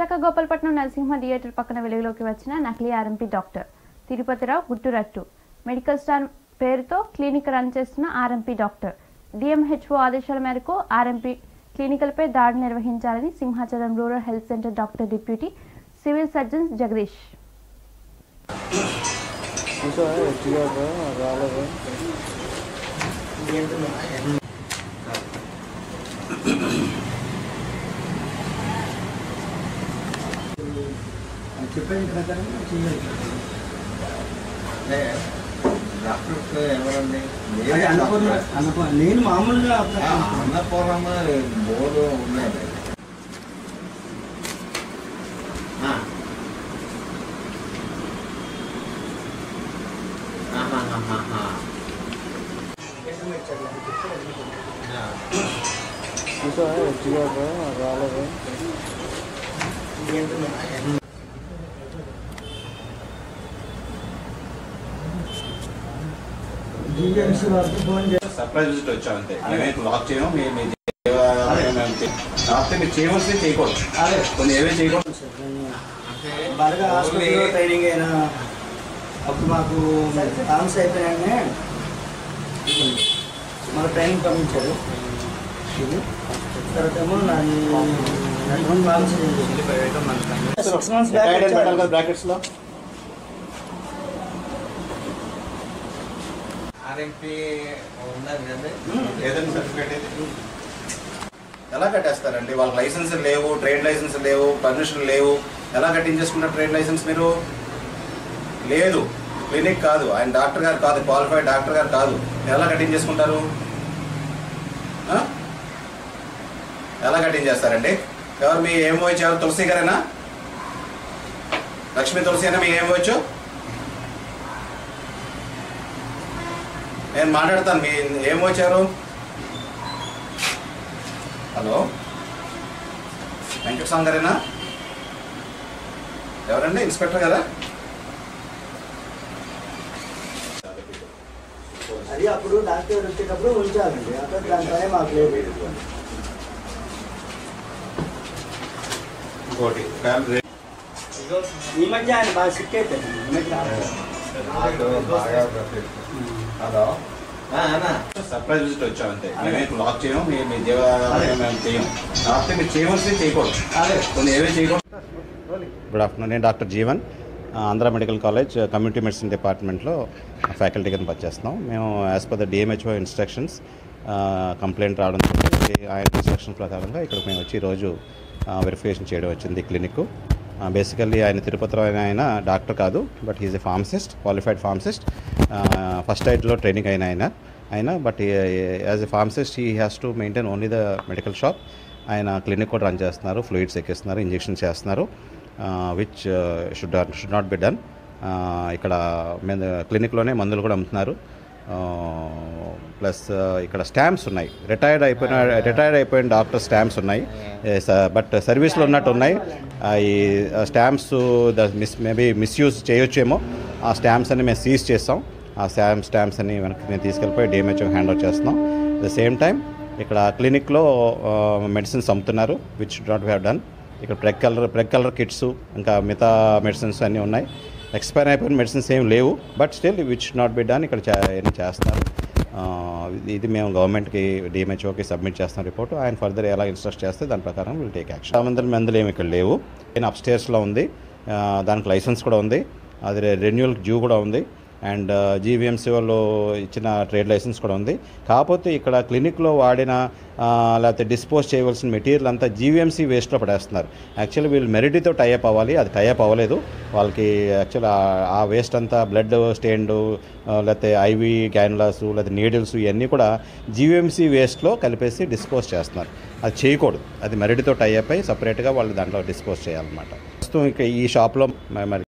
Visakha Gopalapatnam Narasimha theatre పక్కన వెలుగులోకి వచ్చిన నకిలీ ఆర్ఎంపీ డాక్టర్ తిరుపతిరావు గుట్టురట్టు మెడికల్ స్టార్ పేరుతో క్లినిక్ రన్ చేస్తున్న ఆర్ఎంపీ డాక్టర్ డిఎంహెచ్ఓ ఆదేశాల మేరకు ఆర్ఎంపీ క్లినికల్పై దాడి నిర్వహించాలని Simhachalam rural health centre doctor deputy civil surgeon Jagadish చూసా ఎట్టిగా రాలేదు చెప్పిన ప్రకారం చేయాలి డాక్టర్ ఎవరండి అది అన్నపూర్ణ అన్నపూర్ణ నేను మామూలుగా అన్నపూర్ణమ్మ బోర్డు ఉన్నాయి ఆ. ఆహాహాహాహా. ఆ. చూసా ఎట్టిగా రాలేదు జీవీఎంసీ వారికి ఫోన్ చేసి సర్ప్రైజ్ విజిట్ వచ్చాం అంతే మేమే లాక్ చేయము మీ మీ కాకపోతే మీరు చేయవలసింది చేయకూడదు అదే కొన్ని ఏవే చేయకూడదు అంటే బాగా హాస్పిటల్లో ఓన్లీ ట్రైనింగ్ అయినా అప్పుడు మాకు థామ్స్ అయిపోయానే మన ట్రైనింగ్ పంపించారు ఇది తర్వాత ఏమో నాది థామ్స్ సిక్స్ మంత్స్ పెట్టాలి కదా బ్యాక్ బ్రాకెట్స్ లో ఆర్ఎంపీ ఉన్నారు కదా ఏదైనా సర్టిఫికేట్ అయితే ఎలా కట్టేస్తారండి వాళ్ళకి లైసెన్స్ లేవు ట్రేడ్ లైసెన్స్ లేవు పర్మిషన్ లేవు ఎలా కట్టించేసుకుంటారు ట్రేడ్ లైసెన్స్ మీరు లేదు క్లినిక్ కాదు ఆయన డాక్టర్ గారు కాదు క్వాలిఫైడ్ డాక్టర్ గారు కాదు ఎలా కట్టించేసుకుంటారు ఆ? ఎలా కట్టించేస్తారండి ఎవరు మీ ఏం వచ్చి ఎవరు తులసి గారేనా లక్ష్మీ తులసి అయినా మీ ఏం వచ్చు నేను మాట్లాడతాను మీ ఏం వచ్చారు హలో వెంకటస్వామి గారేనా ఎవరండి ఇన్స్పెక్టర్ కదా అది అప్పుడు డాక్టర్ వచ్చేటప్పుడు ఉంచాలండి అక్కడ దాని పని మాకు లేదు ఇంకోటి ఈ మధ్య ఆయన బాగా సిక్ అయిపోయింది ఈ మధ్య రాలేదు. హలో ఆ, అన్నా సర్ప్రైజ్ విజిట్ వచ్చాం అంతే మేమే లాక్ చేయము మీ మీ దేవ మేము చేయం కాకపోతే మీరు చేయవలసింది చేయకూడదు అదే కొన్ని ఏవే చేయకూడదు గుడ్ ఆఫ్టర్నూన్ నేను డాక్టర్ జీవన్ ఆ, Andhra medical college community medicine డిపార్ట్మెంట్లో ఫ్యాకల్టీ కింద పనిచేస్తున్నాం మేము as per the DMHO instructions complaint రావడం జరిగింది ఆయన ఇన్స్ట్రక్షన్ ప్రకారంగా ఇక్కడ మేము వచ్చి ఈరోజు వెరిఫికేషన్ చేయడం వచ్చింది క్లినిక్ బేసికల్లీ ఆయన తిరుపతిరావు ఆయన డాక్టర్ కాదు but is a pharmacist qualified pharmacist first ఎయిడ్లో ట్రైనింగ్ అయిన ఆయన ఆయన but as a pharmacist he has to maintain only the medical shop ఆయన క్లినిక్ కూడా రన్ చేస్తున్నారు ఫ్లూయిడ్స్ ఎక్కిస్తున్నారు ఇంజెక్షన్ చేస్తున్నారు which should should not be done ఇక్కడ క్లినిక్లోనే మందులు కూడా అమ్ముతున్నారు ప్లస్ ఇక్కడ స్టాంప్స్ ఉన్నాయి రిటైర్డ్ అయిపోయిన రిటైర్డ్ అయిపోయిన డాక్టర్ స్టాంప్స్ ఉన్నాయి బట్ సర్వీస్లో ఉన్నట్టు ఉన్నాయి ఆ, ఈ stamps the mis maybe misuse చేయొచ్చేమో ఆ స్టాంప్స్ అన్ని మేము సీజ్ చేస్తాం ఆ స్టాంప్ స్టాంప్స్ అన్ని వెనక్కి మేము తీసుకెళ్ళిపోయి డిఎంహెచ్ఓ హ్యాండ్ ఓవర్ చేస్తున్నాం అట్ ద సేమ్ టైం ఇక్కడ క్లినిక్లో మెడిసిన్స్ అమ్ముతున్నారు విచ్ నాట్ హ్యావ్ డన్ ఇక్కడ preg colour preg colour kits ఇంకా మిగతా మెడిసిన్స్ అన్నీ ఉన్నాయి ఎక్స్పైర్ అయిపోయిన మెడిసిన్స్ ఏం లేవు but still which not be done ఇక్కడ చే- అన్ని చేస్తున్నారు ఆ, ఇది- ఇది మేము గవర్నమెంట్కి డిఎంహెచ్ఓకి సబ్మిట్ చేస్తాం రిపోర్ట్ ఆయన ఫర్దర్ ఎలా ఇన్స్ట్రక్ట్ చేస్తే దాని ప్రకారం విల్ టేక్ యాక్షన్ మందులు మందులు ఏమి ఇక్కడ లేవు నేను అప్స్టేర్స్లో ఉంది ఆ, దానికి లైసెన్స్ కూడా ఉంది అది రెన్యువల్ డ్యూ కూడా ఉంది అండ్ జీవీఎంసీ వాళ్ళు ఇచ్చిన ట్రేడ్ లైసెన్స్ కూడా ఉంది కాకపోతే ఇక్కడ క్లినిక్లో వాడిన ఆ, లేకపోతే డిస్పోజ్ చేయవలసిన మెటీరియల్ అంతా జీవీఎంసీ వేస్ట్లో పడేస్తున్నారు యాక్చువల్లీ వీళ్ళు మెరిటీతో టైఅప్ అవ్వాలి అది టైఅప్ అవ్వలేదు వాళ్ళకి యాక్చువల్ ఆ వేస్ట్ అంతా బ్లడ్ స్టేండ్ లేకపోతే ఐవి క్యాన్లాస్ లేకపోతే నీడిల్స్ ఇవన్నీ కూడా జీవీఎంసీ వేస్ట్లో కలిపేసి డిస్పోజ్ చేస్తున్నారు అది చేయకూడదు అది మెరిటీతో టైఅప్ అయ్యి సపరేట్గా వాళ్ళు దాంట్లో డిస్పోజ్ చేయాలన్నమాట ప్రస్తుతం ఇక ఈ షాప్లో మ- మరి